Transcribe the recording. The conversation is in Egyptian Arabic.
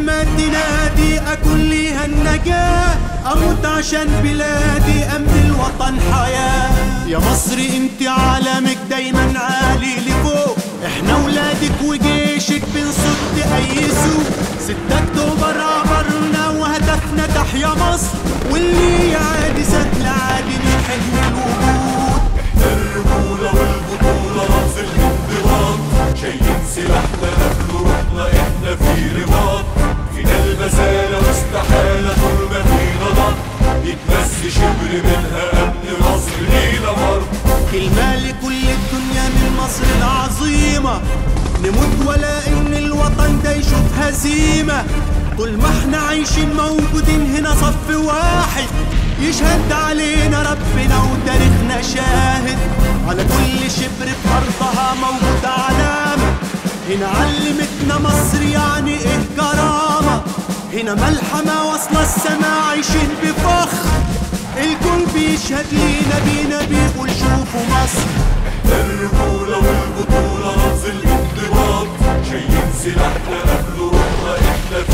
ما تنادي أكون ليها النجاة أموت عشان بلادي أمن الوطن حياة يا مصر انت عالمك دايما عالي لفوق احنا ولادك وجيشك بنصد اي سوق 6 اكتوبر عبرنا وهدفنا تحيا مصر واللي يعادي سهل عادي نحن الوجود الرجولة والبطولة رمز الانضباط شايلين سلاحنا قبل روحنا احنا في رباط فينا البسالة واستحالة طول ما فينا ضغط يتمس شبر منها امن مصر لينا مرض كلمة لكل الدنيا من مصر العظيمة نموت ولا ان الوطن ده يشوف هزيمة طول ما احنا عايشين موجودين هنا صف واحد يشهد علينا ربنا وتاريخنا شاهد على كل شبر في ارضها موجود علامة هنا علمتنا مصر يعني ايه كرامة هنا ملحمة واصلة السما عايشين بفخر الكل بيشهد لينا بينا بيقول شوفوا مصر الرجولة والبطولة رمز الانضباط شايلين سلاحنا قبل روحنا احنا